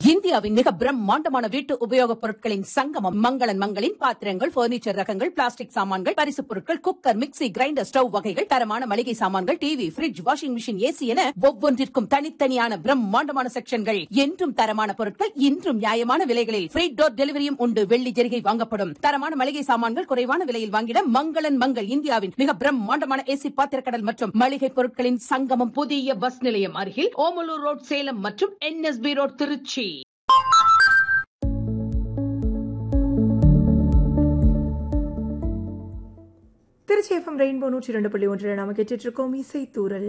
இந்தியாவின் மிக பிரம்மாண்டமான வீட்டு உபயோகப் பொருட்களின் சங்கமம் மங்களன் மங்களின் பாத்திரங்கள் பர்னிச்சர் ரகங்கள் பிளாஸ்டிக் சாமான்கள் பரிசுப் பொருட்கள் குக்கர் மிக்ஸி கிரைண்டர் ஸ்டவ் வகைகள் தரமான மளிகை சாமான்கள் TV fridge washing machine AC என ஒவ்வொன்றிற்கும் தனித்தனியான பிரம்மாண்டமான செக்ஷன்கள் என்றும் தரமான பொருட்கள் இன்றும் நியாயமான விலைகளில் ஃப்ரீ டோர் டெலிவரியும் உண்டு வெள்ளி ஜெரிகை வாங்கப்படும் தரமான மளிகை சாமான்கள் குறைவான விலையில் வாங்கிட மங்களன் மங்கள் இந்தியாவின் மிக பிரம்மாண்டமான ஏசி பாத்திரக்கடல் மற்றும் மளிகை பொருட்களின் சங்கமம் புதிய பஸ் நிலையம் அருகில் ஓமலூர் ரோட் சேலம் மற்றும் NSB road Tiruchi Tiruchi FM rainbow நூற்றி இரண்டு புள்ளி ஒன்றில் நாம கேட்டுட்டு இருக்கோம் இசைத்தூரல்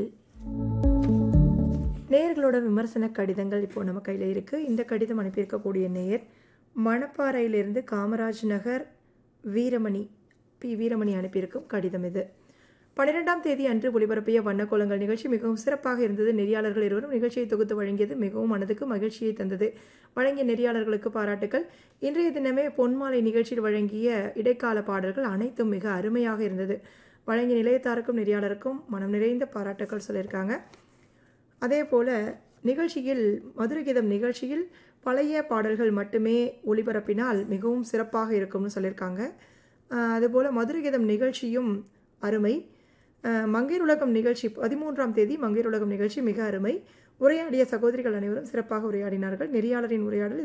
நேயர்களோட விமர்சன கடிதங்கள் இப்போ நம்ம கையில் இருக்குது இந்த கடிதம் அனுப்பியிருக்கக்கூடிய நேயர் மணப்பாறையிலிருந்து காமராஜ் நகர் வீரமணி பி வீரமணி அனுப்பியிருக்கும் கடிதம் இது பன்னிரெண்டாம் தேதி அன்று ஒளிபரப்பிய வண்ணக்கோலங்கள் நிகழ்ச்சி மிகவும் சிறப்பாக இருந்தது நெறியாளர்கள் இருவரும் நிகழ்ச்சியை தொகுத்து வழங்கியது மிகவும் மனதுக்கு மகிழ்ச்சியை தந்தது வழங்கிய நெறியாளர்களுக்கு பாராட்டுகள் இன்றைய தினமே பொன்மாலை நிகழ்ச்சியில் வழங்கிய இடைக்கால பாடல்கள் அனைத்தும் மிக அருமையாக இருந்தது வழங்கிய நிலையத்தாருக்கும் நெறியாளருக்கும் மனம் நிறைந்த பாராட்டுக்கள் சொல்லியிருக்காங்க அதே போல் நிகழ்ச்சியில் மதுரகீதம் நிகழ்ச்சியில் பழைய பாடல்கள் மட்டுமே ஒளிபரப்பினால் மிகவும் சிறப்பாக இருக்கும்னு சொல்லியிருக்காங்க அஹ் அதுபோல் மதுரகீதம் நிகழ்ச்சியும் அருமை அஹ் மங்கையர் உலகம் நிகழ்ச்சி பதிமூன்றாம் தேதி மங்கையர் உலகம் நிகழ்ச்சி மிக அருமை உரையாடிய சகோதரிகள் அனைவரும் சிறப்பாக உரையாடினார்கள் நெறியாளரின் உரையாடல்